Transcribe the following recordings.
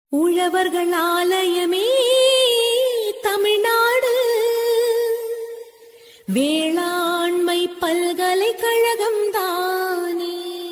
உழவர்கள் ஆலயமே தமிழ்நாடு வேளாண்மை பல்கலைக்கழகம் தானே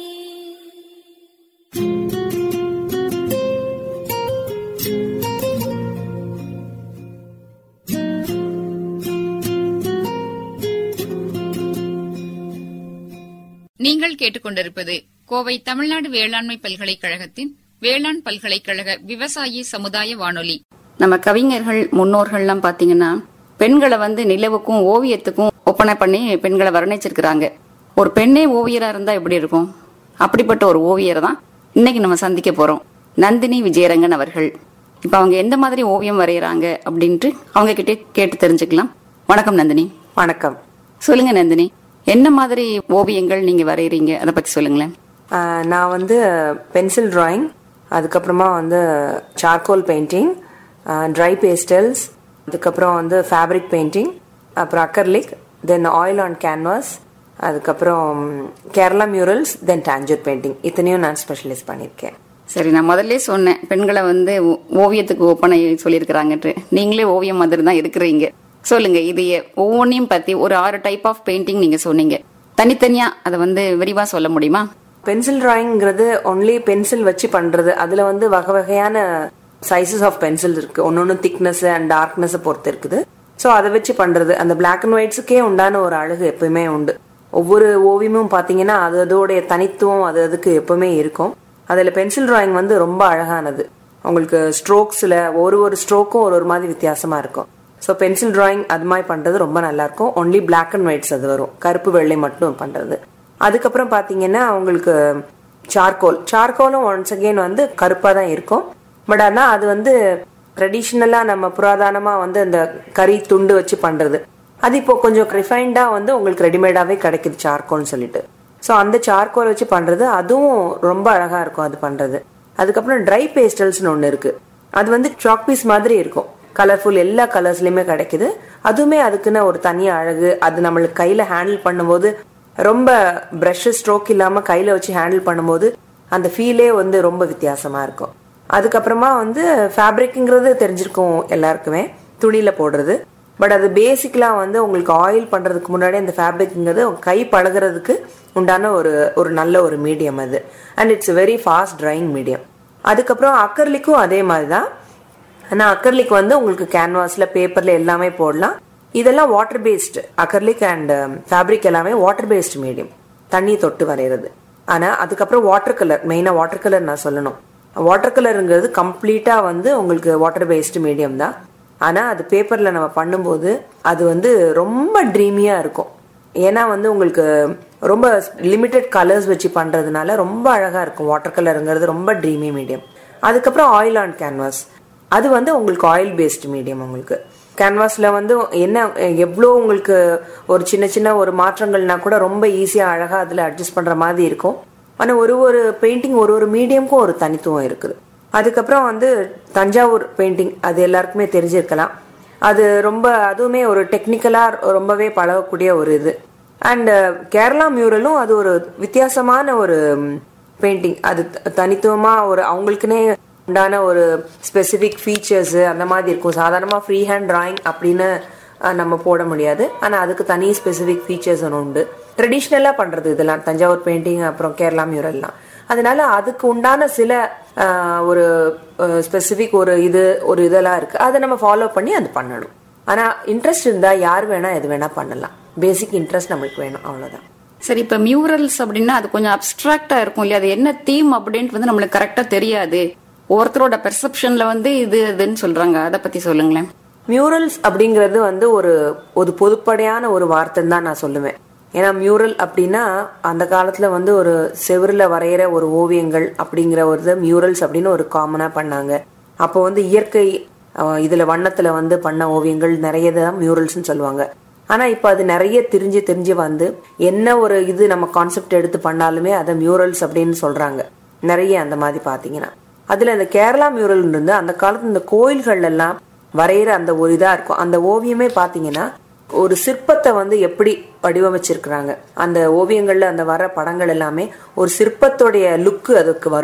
நீங்கள் கேட்டுக்கொண்டிருப்பது கோவை தமிழ்நாடு வேளாண்மை பல்கலைக்கழகத்தின் வேளாண் பல்கலைக்கழக விவசாயி சமுதாய வானொலி நம்ம கவிஞர்கள் முன்னோர்கள்லாம் பாத்தீங்கன்னா பெண்களை வந்து நிலவுக்கும் ஓவியத்துக்கும் ஒப்பனை பண்ணி பெண்களை வர்ணிச்சிருக்கிறாங்க ஒரு பெண்ணே ஓவியரா இருந்தா எப்படி இருக்கும் அப்படிப்பட்ட ஒரு ஓவியரை தான் இன்னைக்கு நம்ம சந்திக்க போறோம் நந்தினி விஜயரங்கன் அவர்கள் இப்ப அவங்க எந்த மாதிரி ஓவியம் வரைகிறாங்க அப்படின்ட்டு அவங்க கிட்டே கேட்டு தெரிஞ்சுக்கலாம் வணக்கம் நந்தினி வணக்கம் சொல்லுங்க நந்தினி என்ன மாதிரி ஓவியங்கள் நீங்க வரைகிறீங்க அதை பத்தி சொல்லுங்களேன் ஆஹ் நான் வந்து பென்சில் டிராயிங் அதுக்கப்புறமா வந்து சார்கோல் பெயிண்டிங் ட்ரை பேஸ்டல்ஸ் அதுக்கப்புறம் வந்து ஃபேப்ரிக் பெயிண்டிங் அப்புறம் acrylic then oil on canvas அதுக்கப்புறம் Kerala murals then Tanjore painting இத்தனையும் நான் ஸ்பெஷலைஸ் பண்ணியிருக்கேன் சரி நான் முதல்ல சொன்னேன் பெண்களை வந்து ஓ- ஓவியத்துக்கு ஒப்பனை சொல்லியிருக்கிறாங்கன்ட்டு நீங்களே ஓவியம் மாதிரி தான் இருக்கிறீங்க சொல்லுங்க இது எ- ஒவ்வொன்றையும் பத்தி ஒரு ஆறு டைப் ஆஃப் பெயிண்டிங் நீங்க சொன்னீங்க தனித்தனியா அதை வந்து விரிவா சொல்ல முடியுமா பென்சில் டிராயிங்கிறது ஒன்லி பென்சில் வச்சு பண்றது அதுல வந்து வகை வகையான சைசஸ் ஆஃப் பென்சில் இருக்கு ஒன்னொன்னு திக்னஸ் அண்ட் டார்க்னஸ் பொறுத்து இருக்குது ஸோ அதை வச்சு பண்றது அந்த பிளாக் அண்ட் ஒயிட்ஸுக்கே உண்டான ஒரு அழகு எப்பவுமே உண்டு ஒவ்வொரு ஓவியமும் பாத்தீங்கன்னா அது அதோடைய தனித்துவம் அது அதுக்கு எப்பவுமே இருக்கும் அதுல பென்சில் டிராயிங் வந்து ரொம்ப அழகானது உங்களுக்கு ஸ்ட்ரோக்ஸ்ல ஒரு ஒரு ஸ்ட்ரோக்கும் ஒரு ஒரு மாதிரி வித்தியாசமா இருக்கும் ஸோ பென்சில் டிராயிங் அது மாதிரி பண்றது ரொம்ப நல்லா இருக்கும் ஒன்லி பிளாக் அண்ட் ஒயிட்ஸ் அது வரும் கருப்பு வெள்ளை மட்டும் பண்றது அதுக்கப்புறம் பாத்தீங்கன்னா உங்களுக்கு சார்கோல் சார்கோலும் ஒன்ஸ் அகெயின் வந்து கருப்பா தான் இருக்கும் பட் ஆனா அது வந்து ட்ரெடிஷ்னலா நம்ம புராதனமா வந்து அந்த கறி துண்டு வச்சு பண்றது அது இப்போ கொஞ்சம் ரிஃபைண்டா வந்து உங்களுக்கு ரெடிமேடாவே கிடைக்குது சார்கோல்னு சொல்லிட்டு ஸோ அந்த சார்கோல் வச்சு பண்றது அதுவும் ரொம்ப அழகா இருக்கும் அது பண்றது அதுக்கப்புறம் ட்ரை பேஸ்டல்ஸ்னு ஒன்று இருக்கு அது வந்து சாக் பீஸ் மாதிரி இருக்கும் கலர்ஃபுல் எல்லா கலர்ஸ்லயுமே கிடைக்குது அதுவுமே அதுக்குன்னு ஒரு தனி அழகு அது நம்மளுக்கு கையில ஹேண்டில் பண்ணும்போது ரொம்ப ப்ரஷ் ஸ்ட்ரோக் இல்லாம கையில வச்சு ஹேண்டில் பண்ணும்போது அந்த ஃபீலே வந்து ரொம்ப வித்தியாசமா இருக்கும் அதுக்கப்புறமா வந்து ஃபேப்ரிக்ங்கிறது தெரிஞ்சிருக்கும் எல்லாருக்குமே துணியில போடுறது பட் அது பேசிக்கலா வந்து உங்களுக்கு ஆயில் பண்றதுக்கு முன்னாடி அந்த ஃபேப்ரிக்ங்கிறது கை பழகுறதுக்கு உண்டான ஒரு ஒரு நல்ல ஒரு மீடியம் அது and it's very fast drying medium அதுக்கப்புறம் அக்கர்லிக்கும் அதே மாதிரி தான் ஆனால் அக்கர்லிக் வந்து உங்களுக்கு கேன்வாஸ்ல பேப்பர்ல எல்லாமே போடலாம் இதெல்லாம் water based acrylic and fabric எல்லாமே வாட்டர் பேஸ்டு மீடியம் தண்ணி தொட்டு வரைகிறது ஆனா அதுக்கப்புறம் வாட்டர் கலர் மெயினா வாட்டர் கலர் நான் சொல்லணும் வாட்டர் கலருங்கிறது கம்ப்ளீட்டா வந்து உங்களுக்கு வாட்டர் பேஸ்டு மீடியம் தான் ஆனா அது பேப்பர்ல நம்ம பண்ணும்போது அது வந்து ரொம்ப ட்ரீமியா இருக்கும் ஏன்னா வந்து உங்களுக்கு ரொம்ப லிமிட்டெட் கலர்ஸ் வச்சு பண்றதுனால ரொம்ப அழகா இருக்கும் வாட்டர் கலருங்கிறது ரொம்ப ட்ரீமி மீடியம் அதுக்கப்புறம் ஆயில் ஆன் கேன்வாஸ் அது வந்து உங்களுக்கு ஆயில் பேஸ்டு மீடியம் உங்களுக்கு கேன்வாஸ்ல வந்து என்ன எவ்வளோ உங்களுக்கு ஒரு சின்ன சின்ன ஒரு மாற்றங்கள்னா கூட ரொம்ப ஈஸியா அழகா அதுல அட்ஜஸ்ட் பண்ற மாதிரி இருக்கும் ஆனா ஒரு ஒரு பெயிண்டிங் ஒரு ஒரு மீடியம்க்கும் ஒரு தனித்துவம் இருக்குது அதுக்கப்புறம் வந்து தஞ்சாவூர் பெயிண்டிங் அது எல்லாருக்குமே தெரிஞ்சிருக்கலாம் அது ரொம்ப அதுவுமே ஒரு டெக்னிக்கலா ரொம்பவே பழகக்கூடிய ஒரு இது அண்ட் கேரளா மியூரலும் அது ஒரு வித்தியாசமான ஒரு பெயிண்டிங் அது த- தனித்துவமா ஒரு அவங்களுக்குன்னே உண்டான ஒரு ஸ்பெசிபிக் ஃபீச்சர்ஸ் அந்த மாதிரி இருக்கும் சாதாரணமா ஃப்ரீ ஹேண்ட் டிராயிங் அப்படின்னு அஹ், நம்ம போட முடியாது ஆனா அதுக்கு தனி ஸ்பெசிபிக் ஃபீச்சர்ஸ் ஒன்று உண்டு ட்ரெடிஷ்னலா பண்றது இதெல்லாம் தஞ்சாவூர் பெயிண்டிங் அப்புறம் கேரளா மியூரல்லாம் அதனால அதுக்கு உண்டான சில அஹ், ஒரு ஸ்பெசிபிக் ஒரு இது ஒரு இதெல்லாம் இருக்கு அதை நம்ம ஃபாலோ பண்ணி அது பண்ணணும் ஆனா இன்ட்ரெஸ்ட் இருந்தா யார் வேணா எது வேணா பண்ணலாம் பேசிக் இன்ட்ரெஸ்ட் நம்மளுக்கு வேணும் அவ்வளவுதான் சரி இப்ப மியூரல்ஸ் அப்படின்னா அது கொஞ்சம் அப்டிராக்டா இருக்கும் இல்லையா அது என்ன தீம் அப்படின்ட்டு வந்து நம்மளுக்கு கரெக்டா தெரியாது ஒருத்தரோட பெர்செப்ஷன்ல வந்து இது இதுன்னு சொல்றாங்க அதை பத்தி சொல்லுங்களேன் மியூரல்ஸ் அப்படிங்கிறது வந்து ஒரு ஒரு பொதுப்படையான ஒரு வார்த்தைன்னு தான் நான் சொல்லுவேன் ஏன்னா மியூரல் அப்படின்னா அந்த காலத்துல வந்து ஒரு செவுருல வரைகிற ஒரு ஓவியங்கள் அப்படிங்கிற ஒரு இது மியூரல்ஸ் அப்படின்னு ஒரு காமனா பண்ணாங்க அப்போ வந்து இயற்கை அஹ், இதுல வண்ணத்துல வந்து பண்ண ஓவியங்கள் நிறைய தான் மியூரல்ஸ்னு சொல்லுவாங்க ஆனா இப்ப அது நிறைய தெரிஞ்சு தெரிஞ்சு வந்து என்ன ஒரு இது நம்ம கான்செப்ட் எடுத்து பண்ணாலுமே அதை மியூரல்ஸ் அப்படின்னு சொல்றாங்க நிறைய அந்த மாதிரி பாத்தீங்கன்னா அதுல இந்த கேரளா மியூரல் இருந்து அந்த காலத்துல இந்த கோயில்கள் எல்லாம் வரைகிற அந்த ஒரு இதா இருக்கும் அந்த ஓவியமே பாத்தீங்கன்னா ஒரு சிற்பத்தை வந்து எப்படி வடிவமைச்சிருக்கிறாங்க அந்த ஓவியங்கள்ல அந்த வர படங்கள் எல்லாமே ஒரு சிற்பத்துடைய லுக்கு அதுக்கு வரும்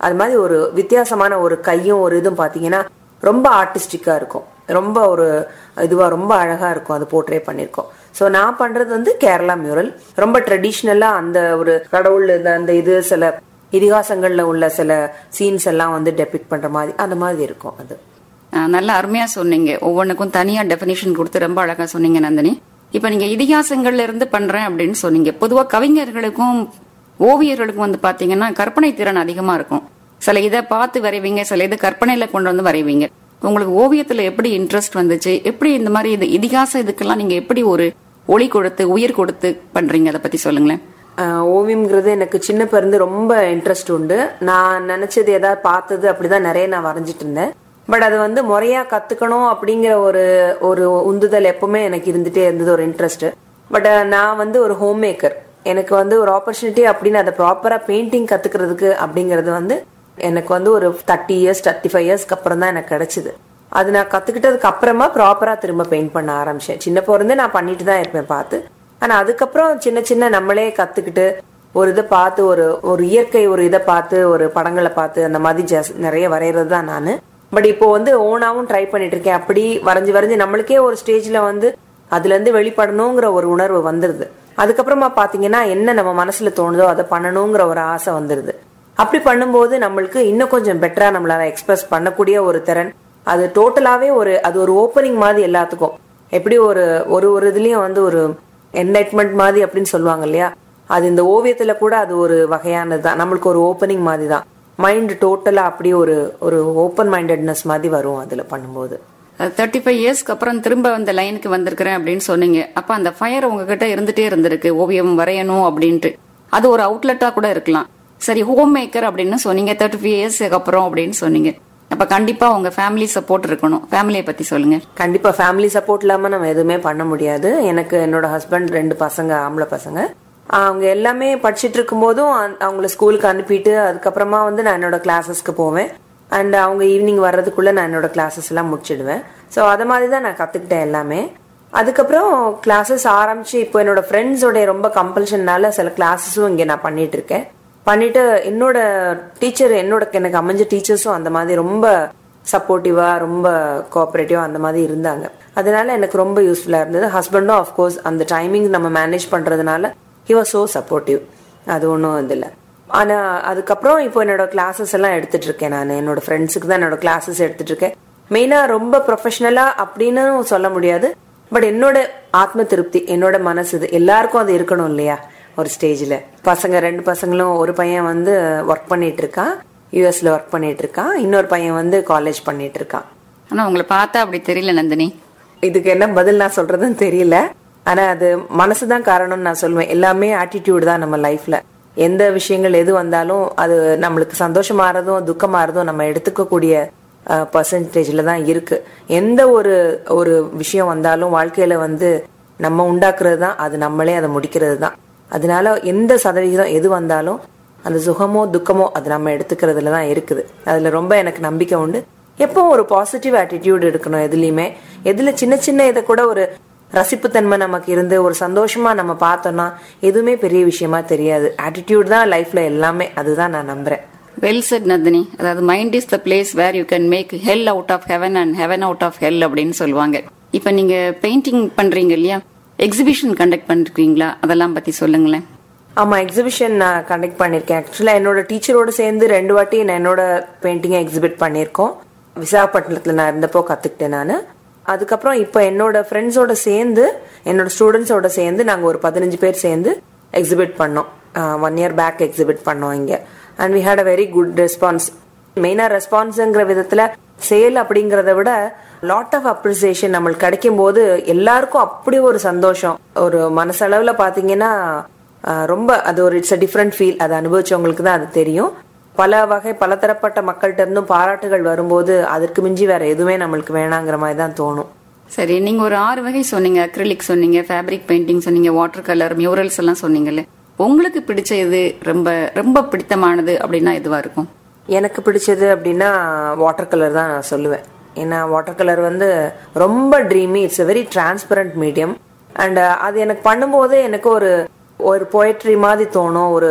அது மாதிரி ஒரு வித்தியாசமான ஒரு கையும் ஒரு இதுவும் பாத்தீங்கன்னா ரொம்ப ஆர்டிஸ்டிக்கா இருக்கும் ரொம்ப ஒரு இதுவா ரொம்ப அழகா இருக்கும் அது போர்ட்ரே பண்ணிருக்கோம் ஸோ நான் பண்றது வந்து கேரளா மியூரல் ரொம்ப ட்ரெடிஷ்னலா அந்த ஒரு கடவுள் இந்த அந்த இது சில இதிகாசங்கள்ல உள்ள சில சீன்ஸ் எல்லாம் வந்து டெபிக் பண்ற மாதிரி அந்த மாதிரி இருக்கும் அது ஆஹ் நல்ல அருமையா சொன்னீங்க ஒவ்வொன்றுக்கும் தனியா டெபினிஷன் கொடுத்து ரொம்ப அழகா சொன்னீங்க நந்தினி இப்ப நீங்க இதிகாசங்கள்ல இருந்து பண்றேன் அப்படின்னு சொன்னீங்க பொதுவா கவிஞர்களுக்கும் ஓவியர்களுக்கும் வந்து பாத்தீங்கன்னா கற்பனை திறன் அதிகமா இருக்கும் சில இதை பார்த்து வரைவீங்க சில இதை கற்பனையில கொண்டு வந்து வரைவீங்க உங்களுக்கு ஓவியத்துல எப்படி இன்ட்ரெஸ்ட் வந்துச்சு எப்படி இந்த மாதிரி இது இதிகாச இதுக்கெல்லாம் நீங்க எப்படி ஒரு ஒளி கொடுத்து உயிர் கொடுத்து பண்றீங்க அதை பத்தி சொல்லுங்களேன் ஆஹ் ஓவியம்ங்கிறது எனக்கு சின்ன பிறந்து ரொம்ப இன்ட்ரெஸ்ட் உண்டு நான் நினைச்சது ஏதாவது பார்த்தது அப்படிதான் நிறைய நான் வரைஞ்சிட்டு இருந்தேன் பட் அது வந்து முறையா கத்துக்கணும் அப்படிங்கிற ஒரு ஒரு உந்துதல் எப்பவுமே எனக்கு இருந்துட்டே இருந்தது ஒரு இன்ட்ரெஸ்ட் பட் நான் வந்து ஒரு ஹோம் மேக்கர் எனக்கு வந்து ஒரு ஆப்பர்ச்சுனிட்டி அப்படின்னு அதை ப்ராப்பரா பெயிண்டிங் கத்துக்கிறதுக்கு அப்படிங்கிறது வந்து எனக்கு வந்து ஒரு தேர்ட்டி இயர்ஸ் தேர்ட்டி ஃபைவ் இயர்ஸ்க்கு அப்புறம் தான் எனக்கு கிடைச்சது அது நான் கத்துக்கிட்டதுக்கு அப்புறமா ப்ராப்பரா திரும்ப பெயிண்ட் பண்ண ஆரம்பிச்சேன் சின்ன பிறந்தே நான் பண்ணிட்டு தான் இருப்பேன் பார்த்து ஆனா அதுக்கப்புறம் சின்ன சின்ன நம்மளே கத்துக்கிட்டு ஒரு இதை பார்த்து ஒரு ஒரு இயற்கை ஒரு இதை பார்த்து ஒரு படங்களை பார்த்து அந்த மாதிரி ஜஸ்- நிறைய வரைகிறது தான் நான் பட் இப்போ வந்து ஓனாவும் ட்ரை பண்ணிட்டு இருக்கேன் அப்படி வரைஞ்சு வரைஞ்சு நம்மளுக்கே ஒரு ஸ்டேஜ்ல வந்து அதுல இருந்து வெளிப்படணுங்கிற ஒரு உணர்வு வந்துருது அதுக்கப்புறமா பாத்தீங்கன்னா என்ன நம்ம மனசுல தோணுதோ அதை பண்ணணுங்கிற ஒரு ஆசை வந்துருது அப்படி பண்ணும்போது நம்மளுக்கு இன்னும் கொஞ்சம் பெட்டரா நம்மளால எக்ஸ்பிரஸ் பண்ணக்கூடிய ஒரு திறன் அது டோட்டலாவே ஒரு அது ஒரு ஓப்பனிங் மாதிரி எல்லாத்துக்கும் எப்படி ஒரு ஒரு ஒரு இதுலயும் வந்து ஒரு என்லைட்மெண்ட் மாதிரி அப்படின்னு சொல்லுவாங்க இல்லையா அது இந்த ஓவியத்துல கூட அது ஒரு வகையானது தான் நம்மளுக்கு ஒரு ஓப்பனிங் மாதிரி தான் மைண்ட் டோட்டலா அப்படியே ஒரு ஒரு ஓப்பன் மைண்டட்னஸ் மாதிரி வரும் அதுல பண்ணும்போது தேர்ட்டி ஃபைவ் இயர்ஸ்க்கு அப்புறம் திரும்ப அந்த லைனுக்கு வந்திருக்கிறேன் அப்படின்னு சொன்னீங்க அப்ப அந்த ஃபயர் உங்ககிட்ட இருந்துட்டே இருந்திருக்கு ஓவியம் வரையணும் அப்படின்ட்டு அது ஒரு அவுட்லெட்டா கூட இருக்கலாம் சரி ஹோம் மேக்கர் அப்படின்னு சொன்னீங்க தேர்ட்டி ஃபைவ் இயர்ஸ்க்கு அப்புறம் அப்படின்னு சொன்னீங்க அப்ப கண்டிப்பா உங்க ஃபேமிலி சப்போர்ட் இருக்கணும் ஃபேமிலியை பத்தி சொல்லுங்க கண்டிப்பா ஃபேமிலி சப்போர்ட் இல்லாம நம்ம எதுவுமே பண்ண முடியாது எனக்கு என்னோட ஹஸ்பண்ட் ரெண்டு பசங்க ஆம்பளை பசங்க அவங்க எல்லாமே படிச்சிட்டு இருக்கும்போதும் அந்த- அவங்கள ஸ்கூலுக்கு அனுப்பிட்டு அதுக்கப்புறமா வந்து நான் என்னோட கிளாஸஸ்க்கு போவேன் அண்ட் அவங்க ஈவினிங் வர்றதுக்குள்ள நான் என்னோட கிளாஸஸ் எல்லாம் முடிச்சிடுவேன் ஸோ அதை மாதிரி தான் நான் கத்துக்கிட்டேன் எல்லாமே அதுக்கப்புறம் கிளாஸஸ் ஆரம்பிச்சு இப்போ என்னோட ஃப்ரெண்ட்ஸோட ரொம்ப கம்பல்ஷன்னால சில கிளாஸஸும் இங்கே நான் பண்ணிட்டு இருக்கேன் பண்ணிட்டு என்னோட டீச்சர் என்னோட எனக்கு அமைஞ்ச டீச்சர்ஸும் அந்த மாதிரி ரொம்ப சப்போர்ட்டிவா ரொம்ப கோஆபரேட்டிவா அந்த மாதிரி இருந்தாங்க அதனால எனக்கு ரொம்ப யூஸ்ஃபுல்லா இருந்தது ஹஸ்பண்டும் அஃப்கோர்ஸ் அந்த டைமிங் நம்ம மேனேஜ் பண்றதுனால ஹி வாஸ் சோ சப்போர்ட்டிவ் அது ஒன்றும் இது இல்லை ஆனா அதுக்கப்புறம் இப்போ என்னோட கிளாஸஸ் எல்லாம் எடுத்துட்டு இருக்கேன் நான் என்னோட ஃப்ரெண்ட்ஸுக்கு தான் என்னோட கிளாஸஸ் எடுத்துட்டு இருக்கேன் மெயினா ரொம்ப ப்ரொஃபஷனலா அப்படின்னு சொல்ல முடியாது பட் என்னோட ஆத்ம திருப்தி என்னோட மனசு இது எல்லாருக்கும் அது இருக்கணும் இல்லையா ஒரு ஸ்டேஜ்ல பசங்க ரெண்டு பசங்களும் ஒரு பையன் வந்து ஒர்க் பண்ணிட்டு இருக்கான் யூஎஸ்ல ஒர்க் பண்ணிட்டு இருக்கான் இன்னொரு பையன் வந்து காலேஜ் பண்ணிட்டு இருக்கான் ஆனா உங்களை பார்த்தா அப்படி தெரியல நந்தினி இதுக்கு என்ன பதில் நான் சொல்றதுன்னு தெரியல ஆனா அது மனசுதான் காரணம்னு நான் சொல்லுவேன் எல்லாமே ஆட்டிடியூட் தான் நம்ம லைஃப்ல எந்த விஷயங்கள் எது வந்தாலும் அது நம்மளுக்கு சந்தோஷமாறதும் துக்கமாறதும் நம்ம எடுத்துக்கக்கூடிய பர்சன்டேஜ்ல தான் இருக்கு எந்த ஒரு ஒரு விஷயம் வந்தாலும் வாழ்க்கையில வந்து நம்ம உண்டாக்குறது தான் அது நம்மளே அதை முடிக்கிறது தான் அதனால எந்த சதவிகிதம் எது வந்தாலும் அந்த சுகமோ துக்கமோ அது நம்ம எடுத்துக்கிறதுல தான் இருக்குது அதுல ரொம்ப எனக்கு நம்பிக்கை உண்டு எப்பவும் ஒரு பாசிட்டிவ் ஆட்டிடியூட் எடுக்கணும் எதுலயுமே எதுல சின்ன சின்ன இதை கூட ஒரு ரசிப்புத்தன்மை நமக்கு இருந்து ஒரு சந்தோஷமா நம்ம பார்த்தோம்னா எதுவுமே பெரிய விஷயமா தெரியாது ஆட்டிடியூட் தான் லைஃப்ல எல்லாமே அதுதான் நான் நம்புறேன் வெல் செட் நந்தினி அதாவது mind is the place where you can make hell out of heaven and heaven out of hell அப்படின்னு சொல்லுவாங்க இப்ப நீங்க பெயிண்டிங் பண்றீங்க இல்லையா எக்ஸிபிஷன் கண்டக்ட் பண்ணிருக்கீங்களா அதெல்லாம் பத்தி சொல்லுங்களேன் ஆமா எக்ஸிபிஷன் நான் கண்டக்ட் பண்ணிருக்கேன் ஆக்சுவலா என்னோட டீச்சரோட சேர்ந்து ரெண்டு வாட்டி நான் என்னோட பெயிண்டிங்கை எக்ஸிபிட் பண்ணியிருக்கோம் விசாகப்பட்டினத்துல நான் இருந்தப்போ கத்துக்கிட்டேன் நான் அதுக்கப்புறம் இப்போ என்னோட ஃப்ரெண்ட்ஸோட சேர்ந்து என்னோட ஸ்டூடெண்ட்ஸோட சேர்ந்து நாங்கள் ஒரு பதினஞ்சு பேர் சேர்ந்து எக்ஸிபிட் பண்ணோம் ஒன் இயர் பேக் எக்ஸிபிட் பண்ணோம் இங்க and we had a very good response மெயினா ரெஸ்பான்ஸ்ங்கிற விதத்துல சேல் அப்படிங்கறத விட லாட் ஆஃப் அப்ரிசியேஷன் நம்மளுக்கு கிடைக்கும் போது எல்லாருக்கும் அப்படி ஒரு சந்தோஷம் ஒரு மனசளவுல பாத்தீங்கன்னா ஆஹ், ரொம்ப அது ஒரு இட்ஸ் அ டிஃப்ரெண்ட் ஃபீல் அதை அனுபவிச்சவங்களுக்கு தான் அது தெரியும் பல வகை பலதரப்பட்ட மக்கள்கிட்ட இருந்தும் பாராட்டுகள் வரும்போது அதற்கு மிஞ்சி வேற எதுவுமே நம்மளுக்கு வேணாங்கிற மாதிரி தான் தோணும் சரி நீங்க ஒரு ஆறு வகை சொன்னீங்க அக்ரிலிக் சொன்னீங்க ஃபேப்ரிக் பெயிண்டிங் சொன்னீங்க வாட்டர் கலர் மியூரல்ஸ் எல்லாம் சொன்னீங்கல்ல உங்களுக்கு பிடிச்ச இது ரொம்ப ரொம்ப பிடித்தமானது அப்படின்னா எதுவா இருக்கும் எனக்கு பிடிச்சது அப்படின்னா வாட்டர் கலர் தான் நான் சொல்லுவேன் ஏன்னா வாட்டர் கலர் வந்து ரொம்ப dreamy it's a very transparent medium and அது எனக்கு பண்ணும்போது எனக்கு ஒரு ஒரு போயட்ரி மாதிரி தோணும் ஒரு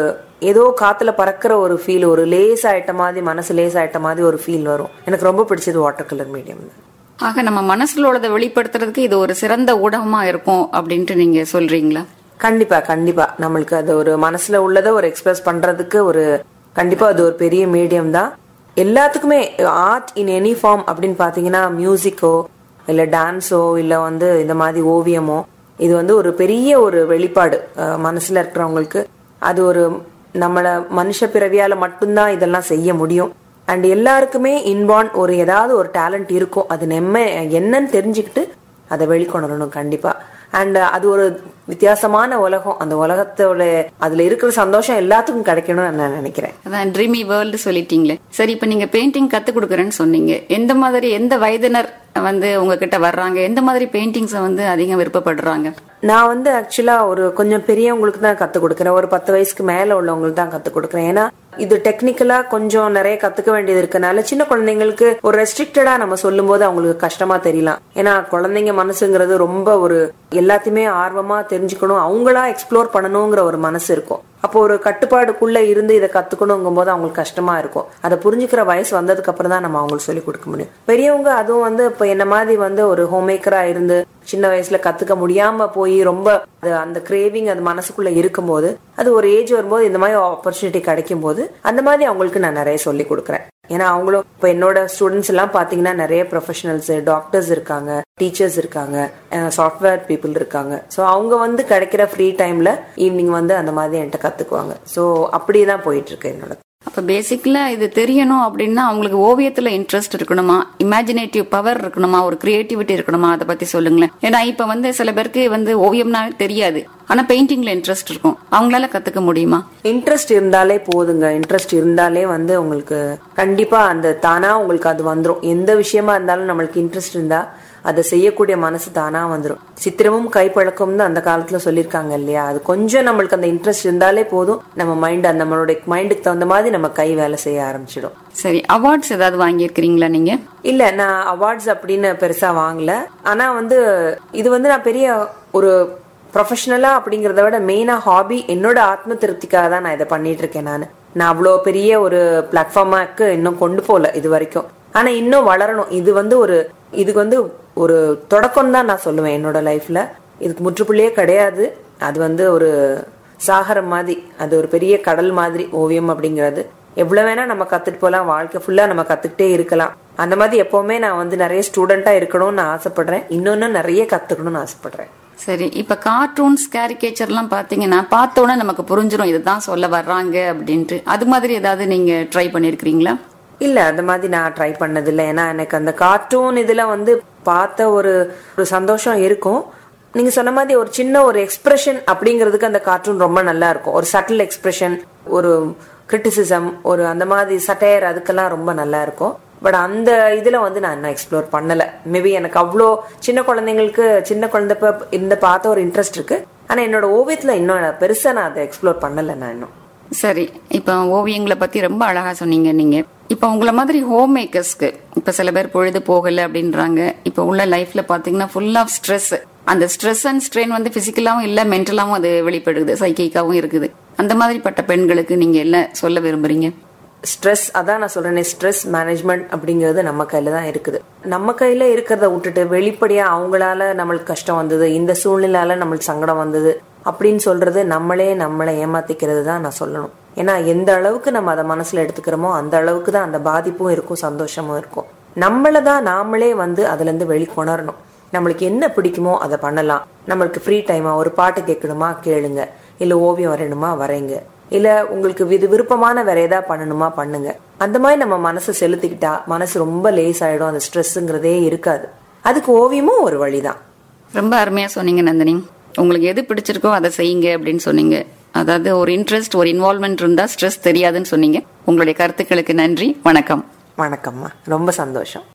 ஏதோ காத்துல பறக்கிற ஒரு ஃபீல் ஒரு லேஸ் ஆயிட்ட மாதிரி மனசு லேஸ் ஆயிட்ட மாதிரி ஒரு ஃபீல் வரும் எனக்கு ரொம்ப பிடிச்சது வாட்டர் கலர் மீடியம் ஆக நம்ம மனசுல உள்ளதை வெளிப்படுத்துறதுக்கு இது ஒரு சிறந்த ஊடகமா இருக்கும் அப்படின்ட்டு நீங்க சொல்றீங்களா கண்டிப்பா கண்டிப்பா நம்மளுக்கு அது ஒரு மனசுல உள்ளதை ஒரு எக்ஸ்பிரஸ் பண்றதுக்கு ஒரு கண்டிப்பா அது ஒரு பெரிய மீடியம் தான் எல்லாத்துக்குமே ஆர்ட் இன் எனி ஃபார்ம் அப்படின்னு பாத்தீங்கன்னா மியூசிக்கோ இல்ல டான்ஸோ இல்ல வந்து இந்த மாதிரி ஓவியமோ இது வந்து ஒரு பெரிய ஒரு வெளிப்பாடு அஹ், மனசுல இருக்கிறவங்களுக்கு அது ஒரு நம்மள மனுஷ பிறவியால மட்டும்தான் இதெல்லாம் செய்ய முடியும் அண்ட் எல்லாருக்குமே இன்பான் ஒரு ஏதாவது ஒரு டேலண்ட் இருக்கும் அது நெம்ம என்னன்னு தெரிஞ்சுக்கிட்டு அதை வெளிக்கொணரணும் கண்டிப்பா அண்ட் அது ஒரு வித்தியாசமான உலகம் அந்த உலகத்தோட அதுல இருக்கிற சந்தோஷம் எல்லாத்துக்கும் கிடைக்கணும்னு நான் நினைக்கிறேன் அதான் ட்ரீமி வேர்ல்டு சொல்லிட்டீங்களே சரி இப்ப நீங்க பெயிண்டிங் கத்து கொடுக்குறேன்னு சொன்னீங்க எந்த மாதிரி எந்த வயதினர் வந்து உங்ககிட்ட வர்றாங்க எந்த மாதிரி பெயிண்டிங்ஸை வந்து அதிகம் விருப்பப்படுறாங்க நான் வந்து ஆக்சுவலா ஒரு கொஞ்சம் பெரியவங்களுக்கு தான் கத்து கொடுக்குறேன் ஒரு பத்து வயசுக்கு மேல உள்ளவங்களுக்கு தான் கத்து கொடுக்குறேன் ஏன்னா இது டெக்னிக்கலா கொஞ்சம் நிறைய கத்துக்க வேண்டியது இருக்கனால சின்ன குழந்தைங்களுக்கு ஒரு ரெஸ்ட்ரிக்டடா நம்ம சொல்லும் போது அவங்களுக்கு கஷ்டமா தெரியலாம் ஏன்னா குழந்தைங்க மனசுங்கிறது ரொம்ப ஒரு எல்லாத்தையுமே ஆர்வமா தெரிஞ்சுக்கணும் அவங்களா எக்ஸ்ப்ளோர் பண்ணணுங்கிற ஒரு மனசு இருக்கும் அப்போ ஒரு கட்டுப்பாடுக்குள்ள இருந்து இதை கத்துக்கணுங்கும் போது அவங்களுக்கு கஷ்டமா இருக்கும் அதை புரிஞ்சுக்கிற வயசு வந்ததுக்கு அப்புறம் தான் நம்ம அவங்களுக்கு சொல்லி கொடுக்க முடியும் பெரியவங்க அதுவும் வந்து இப்ப என்ன மாதிரி வந்து ஒரு ஹோம்மேக்கரா இருந்து சின்ன வயசுல கத்துக்க முடியாம போய் ரொம்ப அது அந்த கிரேவிங் அது மனசுக்குள்ள இருக்கும்போது அது ஒரு ஏஜ் வரும்போது இந்த மாதிரி ஆப்பர்ச்சுனிட்டி கிடைக்கும் போது அந்த மாதிரி அவங்களுக்கு நான் நிறைய சொல்லி கொடுக்குறேன் ஏன்னா அவங்களும் இப்ப என்னோட ஸ்டூடெண்ட்ஸ் எல்லாம் பாத்தீங்கன்னா நிறைய ப்ரொஃபஷனல்ஸ் டாக்டர்ஸ் இருக்காங்க டீச்சர்ஸ் இருக்காங்க சாஃப்ட்வேர் பீப்புள் இருக்காங்க ஸோ அவங்க வந்து கிடைக்கிற ஃப்ரீ டைம்ல ஈவினிங் வந்து அந்த மாதிரி என்கிட்ட கத்துக்குவாங்க ஸோ அப்படியே தான் போயிட்டு இருக்கு என்னோட அப்ப பேசிக்கலா இது தெரியணும் அப்படின்னா அவங்களுக்கு ஓவியத்துல இன்ட்ரெஸ்ட் இருக்கணுமா இமேஜினேட்டிவ் பவர் இருக்கணுமா ஒரு கிரியேட்டிவிட்டி இருக்கணுமா அதை பத்தி சொல்லுங்களேன் ஏன்னா இப்ப வந்து சில பேருக்கு வந்து ஓவியம்னா தெரியாது ஆனா பெயிண்டிங்ல இன்ட்ரெஸ்ட் இருக்கும் அவங்களால கத்துக்க முடியுமா இன்ட்ரெஸ்ட் இருந்தாலே போதுங்க இன்ட்ரெஸ்ட் இருந்தாலே வந்து உங்களுக்கு கண்டிப்பா அந்த தானா உங்களுக்கு அது வந்துடும் எந்த விஷயமா இருந்தாலும் நம்மளுக்கு இன்ட்ரெஸ்ட் இருந்தா அதை செய்யக்கூடிய மனசு தானா வந்துடும் சித்திரமும் கைப்பழக்கம் தான் அந்த காலத்துல சொல்லியிருக்காங்க இல்லையா அது கொஞ்சம் நம்மளுக்கு அந்த இன்ட்ரெஸ்ட் இருந்தாலே போதும் நம்ம மைண்ட் அந்த நம்மளுடைய மைண்டுக்கு தகுந்த மாதிரி நம்ம கை வேலை செய்ய ஆரம்பிச்சிடும் சரி அவார்ட்ஸ் ஏதாவது வாங்கியிருக்கிறீங்களா நீங்க இல்ல நான் அவார்ட்ஸ் அப்படின்னு பெருசா வாங்கல ஆனா வந்து இது வந்து நான் பெரிய ஒரு ப்ரொஃபஷனலா அப்படிங்கறத விட மெயினா ஹாபி என்னோட ஆத்ம திருப்திக்காக தான் நான் இதை பண்ணிட்டு இருக்கேன் நான் நான் அவ்வளோ பெரிய ஒரு பிளாட்ஃபார்மாக்கு இன்னும் கொண்டு போகல இது வரைக்கும் ஆனா இன்னும் வளரணும் இது வந்து ஒரு இதுக்கு வந்து ஒரு தொடக்கம் தான் நான் சொல்லுவேன் என்னோட லைஃப்ல இதுக்கு முற்றுப்புள்ளியே கிடையாது அது வந்து ஒரு சாகரம் மாதிரி அது ஒரு பெரிய கடல் மாதிரி ஓவியம் அப்படிங்கிறது எவ்வளவு வேணா நம்ம கத்துட்டு போலாம் வாழ்க்கை ஃபுல்லா நம்ம கத்துக்கிட்டே இருக்கலாம் அந்த மாதிரி எப்பவுமே நான் வந்து நிறைய ஸ்டூடெண்டா இருக்கணும்னு நான் ஆசைப்படுறேன் இன்னொன்னு நிறைய கத்துக்கணும்னு ஆசைப்படுறேன் சரி இப்ப கார்ட்டூன்ஸ் கேரிகேச்சர் எல்லாம் பாத்தீங்கன்னா பார்த்த உடனே நமக்கு புரிஞ்சிடும் இதுதான் சொல்ல வர்றாங்க அப்படின்ட்டு அது மாதிரி ஏதாவது நீங்க ட்ரை பண்ணிருக்கீங்களா இல்ல அந்த மாதிரி நான் ட்ரை பண்ணது இல்ல ஏன்னா எனக்கு அந்த கார்ட்டூன் இதுல வந்து பார்த்த ஒரு ஒரு சந்தோஷம் இருக்கும் நீங்க சொன்ன மாதிரி ஒரு சின்ன ஒரு எக்ஸ்பிரஷன் அப்படிங்கிறதுக்கு அந்த கார்ட்டூன் ரொம்ப நல்லா இருக்கும் ஒரு சட்டில் எக்ஸ்பிரஷன் ஒரு கிரிட்டிசிசம் ஒரு அந்த மாதிரி சட்டையர் அதுக்கெல்லாம் ரொம்ப நல்லா இருக்கும் பட் அந்த இதுல வந்து நான் இன்னும் எக்ஸ்ப்ளோர் பண்ணல மேபி எனக்கு அவ்வளோ சின்ன குழந்தைங்களுக்கு சின்ன குழந்தை இந்த பார்த்த ஒரு இன்ட்ரெஸ்ட் இருக்கு ஆனா என்னோட ஓவியத்துல இன்னும் பெருசா நான் அதை எக்ஸ்ப்ளோர் பண்ணல நான் இன்னும் சரி இப்ப ஓவியங்களை பத்தி ரொம்ப அழகா சொன்னீங்க நீங்க இப்ப உங்களை மாதிரி ஹோம் மேக்கர்ஸ்க்கு இப்ப சில பேர் பொழுது போகல அப்படின்றாங்க இப்ப உள்ள லைஃப்ல பாத்தீங்கன்னா ஃபுல் ஆஃப் ஸ்ட்ரெஸ் அந்த ஸ்ட்ரெஸ் அண்ட் ஸ்ட்ரெயின் வந்து பிசிக்கலாவும் இல்ல மென்டலாவும் அது வெளிப்படுது சைக்கிக்காவும் இருக்குது அந்த மாதிரிப்பட்ட பெண்களுக்கு நீங்க என்ன சொல்ல விரும்புறீங்க ஸ்ட்ரெஸ் அதான் நான் சொல்றேனே ஸ்ட்ரெஸ் மேனேஜ்மெண்ட் அப்படிங்கிறது நம்ம கையில தான் இருக்குது நம்ம கையில இருக்கிறத விட்டுட்டு வெளிப்படையா அவங்களால நம்மளுக்கு கஷ்டம் வந்தது இந்த சூழ்நிலையால நம்மளுக்கு சங்கடம் வந்தது அப்படின்னு சொல்றது நம்மளே நம்மளை ஏமாத்திக்கிறது தான் நான் சொல்லணும் ஏன்னா எந்த அளவுக்கு நம்ம அதை மனசுல எடுத்துக்கிறோமோ அந்த அளவுக்கு தான் அந்த பாதிப்பும் இருக்கும் சந்தோஷமும் இருக்கும் நம்மள தான் நாமளே வந்து அதுல இருந்து வெளிக்கொணரணும் நம்மளுக்கு என்ன பிடிக்குமோ அதை பண்ணலாம் நம்மளுக்கு ஃப்ரீ டைமா ஒரு பாட்டு கேட்கணுமா கேளுங்க இல்ல ஓவியம் வரையணுமா வரைங்க இல்ல உங்களுக்கு இது விருப்பமான வேற ஏதாவது பண்ணணுமா பண்ணுங்க அந்த மாதிரி நம்ம மனசை செலுத்திக்கிட்டா மனசு ரொம்ப லேஸ் ஆயிடும் அந்த ஸ்ட்ரெஸ்ங்கிறதே இருக்காது அதுக்கு ஓவியமும் ஒரு வழிதான் ரொம்ப அருமையா சொன்னீங்க நந்தினி உங்களுக்கு எது பிடிச்சிருக்கோ அதை செய்யுங்க அப்படின்னு சொன்னீங்க அதாவது ஒரு இன்ட்ரெஸ்ட் ஒரு இன்வால்மெண்ட் இருந்தா ஸ்ட்ரெஸ் தெரியாதுன்னு சொன்னீங்க உங்களுடைய கருத்துக்களுக்கு நன்றி வணக்கம் வணக்கம்மா ரொம்ப சந்தோஷம்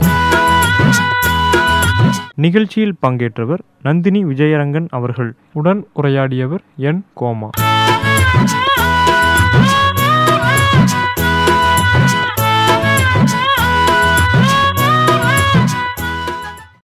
நிகழ்ச்சியில் பங்கேற்றவர் நந்தினி விஜயரங்கன் அவர்கள் உடன் உரையாடியவர் என் கோமா